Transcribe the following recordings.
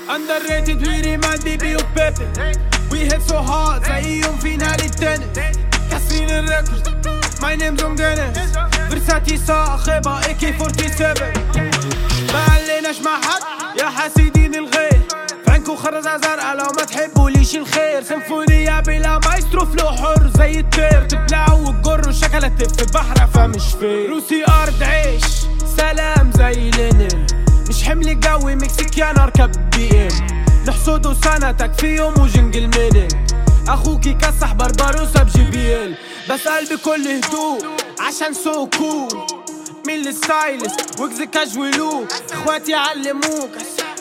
Underrated we remind DB وبيبي We hit so hard زيهم في نادي التنس كاسرين الريكورد My name's on Guinness فرساتي صاخبة AK 47 ما عليناش مع حد يا حاسدين الغير فعنكو خرزة زرقاء لو ما تحبوليش الخير سيمفونية بلا مايسترو فلو حر زي الطير تبلعوا وتجروا شكلة تف البحر فمش فين روسي أرض عيش سلام زي لينين مش حمل جوي مكسيكيان اركب بي ام نحصدوا سنتك في يوم وجنجل منك اخوكي كسح بربروسة بجي بي ال بس قلبي كل هدوء عشان سو كول مين الستايلست وجز كاجولو اخواتي علموك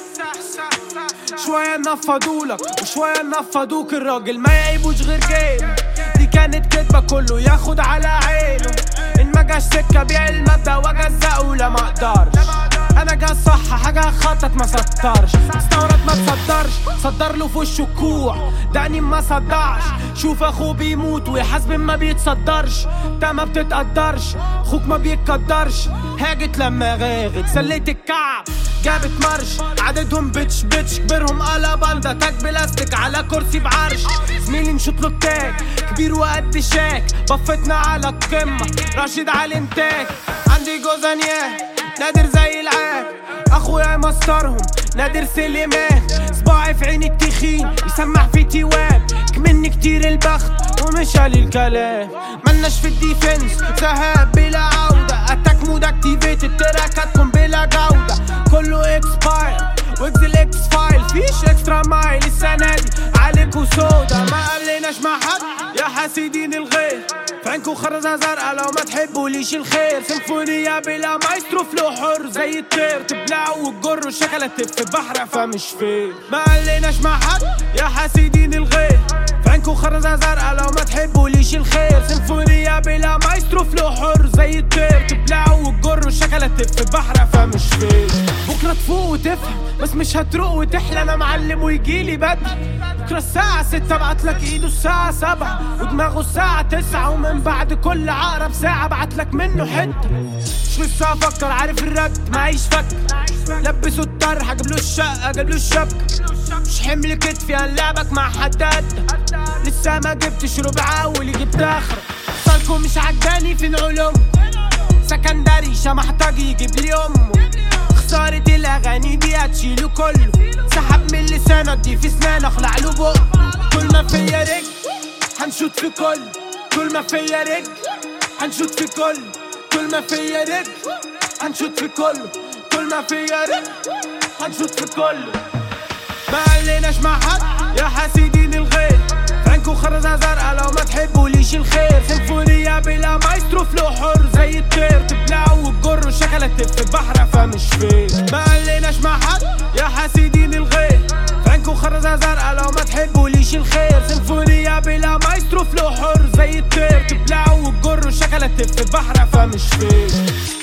شوية نفضولك وشوية نفضوك الراجل ما يعيبوش غير جيم دي كانت كدبة كله ياخد على عينه ان ما جاش سكة بيع المادة واجزقه لا ما اقدرش انا جا صح حاجة خطط ما سطرش استورد ما تصدرش صدر له في وشه كوع دقني ما صدعش شوف اخوه بيموت ويحاسب ما بيتصدرش ده ما بتتقدرش اخوك ما بيتقدرش هاجت لما غاغت سليت الكعب جابت مرش عددهم بتش بتش كبرهم قلا باندا تاج بلاستيك على كرسي بعرش زميلي نشوط له التاج كبير وقد شاك بفتنا على القمة راشد على الانتاج عندي جوزانياه نادر زي العاد اخويا مسترهم نادر سليمان صباعي في عين التخين يسمع في تيواب كمني كتير البخت ومش علي الكلام ملناش في الديفنس ذهاب بلا عودة اتاك مود اكتيفيتد تراكاتكم بلا جودة كله اكسباير ويجز الاكس فايل فيش اكسترا مايل السنة دي عليكوا سودا ما قلناش مع حد يا حاسدين الغير في عينكوا خرزة زرقاء لو ما تحبوليش الخير سيمفونية بلا مايسترو فلو حر زي الطير تبلعوا وتجروا شكلة تف البحر فمش فين ما قلناش مع حد يا حاسدين الغير في عينكوا خرزة زرقاء لو ما تحبوليش الخير سيمفونية بلا مايسترو فلو حر زي الطير تبلعوا وتجروا شكلة تف البحر فمش فين بكرة تفوق وتفهم بس مش هتروق وتحلى انا معلم ويجيلي بدري بكرة الساعة ستة بعتلك ايده الساعة سبعة ودماغه الساعة تسعة ومن بعد كل عقرب ساعة بعتلك منه حتة مش لسه افكر عارف الرد معيش فك لبسوا الطرحة جابلو الشقة جابلو الشبكة مش حمل كتفي هنلعبك مع حد قدك لسه ما جبتش ربع اول جبت اخرك صالكم مش عجباني في علوم سكندري محتاج يجيب لي امه خسارة الاغاني دي هتشيله كله سحب من لسانه ادي في سنان اخلع له بق كل ما فيا رجل هنشوت في كل كل ما فيا رجل هنشوت في كل كل ما فيا رجل هنشوت في كل كل ما فيا رجل هنشوت في كل ما عليناش مع حد يا حاسدين الغير في عينكوا خرزة زرقاء لو ما تحبوليش الخير سيمفونية بلا مايسترو فلو حر زي الطير تبلعوا وتجروا شكلة تف البحر فمش فين ما عليناش مع حد يا حاسدين الغير في عينكوا خرزة زرقاء لو ما تحبوليش الخير سيمفونية بلا مايسترو فلو حر زي الطير تبلعوا وتجروا شكلة تف البحر فمش فين